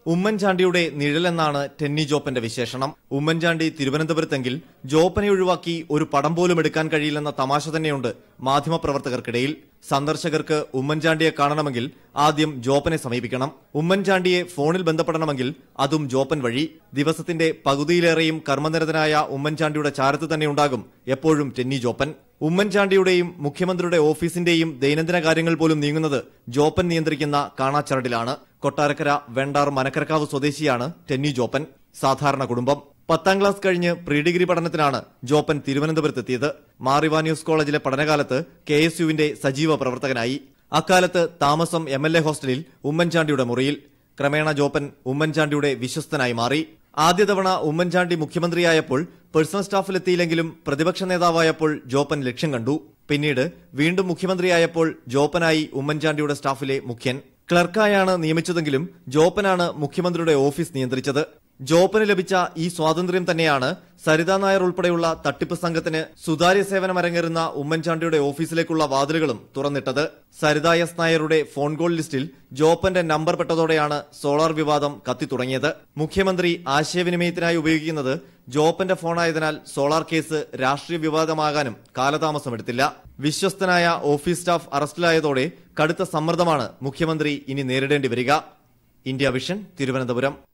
ഉമ്മൻചാണ്ടിയുടെ നിഴലെന്നാണ് ടെന്നി ജോപ്പന്റെ വിശേഷണം ഉമ്മൻചാണ്ടി തിരുവനന്തപുരത്തെങ്കിൽ ജോപ്പനെ ഒഴിവാക്കി ഒരു പടം പോലും എടുക്കാൻ കഴിയില്ലെന്ന തമാശ തന്നെയുണ്ട് മാധ്യമപ്രവർത്തകർക്കിടയിൽ സന്ദർശകർക്ക് ഉമ്മൻചാണ്ടിയെ കാണണമെങ്കിൽ ആദ്യം ജോപ്പനെ സമീപിക്കണം ഉമ്മൻചാണ്ടിയെ ഫോണിൽ ബന്ധപ്പെടണമെങ്കിൽ അതും ജോപ്പൻ വഴി ദിവസത്തിന്റെ പകുതിയിലേറെയും കർമ്മനിരതനായ ഉമ്മൻചാണ്ടിയുടെ ചാരത്ത് തന്നെയുണ്ടാകും എപ്പോഴും ടെന്നി ജോപ്പൻ ഉമ്മൻചാണ്ടിയുടെയും മുഖ്യമന്ത്രിയുടെ ഓഫീസിന്റെയും ദൈനംദിന കാര്യങ്ങൾ പോലും നീങ്ങുന്നത് ജോപ്പൻ നിയന്ത്രിക്കുന്ന കാണാച്ചരടിലാണ് കൊട്ടാരക്കര വെണ്ടാർ മനക്കരക്കാവ് സ്വദേശിയാണ് ടെന്നി ജോപ്പൻ സാധാരണ കുടുംബം പത്താം ക്ലാസ് കഴിഞ്ഞ് പ്രീ ഡിഗ്രി പഠനത്തിനാണ് ജോപ്പൻ തിരുവനന്തപുരത്തെത്തിയത് മാറിവാന്യൂസ് കോളേജിലെ പഠനകാലത്ത് കെ എസ് യുവിന്റെ സജീവ പ്രവർത്തകനായി അക്കാലത്ത് താമസം എം എൽ എ ഹോസ്റ്റലിൽ ഉമ്മൻചാണ്ടിയുടെ മുറിയിൽ ക്രമേണ ജോപ്പൻ ഉമ്മൻചാണ്ടിയുടെ വിശ്വസ്തനായി മാറി ആദ്യ തവണ ഉമ്മൻചാണ്ടി മുഖ്യമന്ത്രിയായപ്പോൾ പേഴ്സണൽ സ്റ്റാഫിലെത്തിയില്ലെങ്കിലും പ്രതിപക്ഷ നേതാവായപ്പോൾ ജോപ്പൻ ലക്ഷ്യം കണ്ടു പിന്നീട് വീണ്ടും മുഖ്യമന്ത്രിയായപ്പോൾ ജോപ്പനായി ഉമ്മൻചാണ്ടിയുടെ സ്റ്റാഫിലെ മുഖ്യൻ ക്ലർക്കായാണ് നിയമിച്ചതെങ്കിലും ജോപ്പനാണ് മുഖ്യമന്ത്രിയുടെ ഓഫീസ് നിയന്ത്രിച്ചത് ജോപ്പന് ലഭിച്ച ഈ സ്വാതന്ത്ര്യം തന്നെയാണ് സരിതാ നായർ ഉൾപ്പെടെയുള്ള തട്ടിപ്പ് സംഘത്തിന് സുതാര്യ സേവനം അരങ്ങേറുന്ന ഉമ്മൻചാണ്ടിയുടെ ഓഫീസിലേക്കുള്ള വാതിലുകളും തുറന്നിട്ടത് സരിത എസ് നായരുടെ ഫോൺ കോൾ ലിസ്റ്റിൽ ജോപ്പന്റെ നമ്പർ പെട്ടതോടെയാണ് സോളാർ വിവാദം കത്തിത്തുടങ്ങിയത് മുഖ്യമന്ത്രി ആശയവിനിമയത്തിനായി ഉപയോഗിക്കുന്നത് ജോപ്പന്റെ ഫോണായതിനാൽ സോളാർ കേസ് രാഷ്ട്രീയ വിവാദമാകാനും കാലതാമസമെടുത്തില്ല വിശ്വസ്തനായ ഓഫീസ് സ്റ്റാഫ് അറസ്റ്റിലായതോടെ കടുത്ത സമ്മർദ്ദമാണ് മുഖ്യമന്ത്രി ഇനി നേരിടേണ്ടി വരിക ഇന്ത്യ വിഷൻ തിരുവനന്തപുരം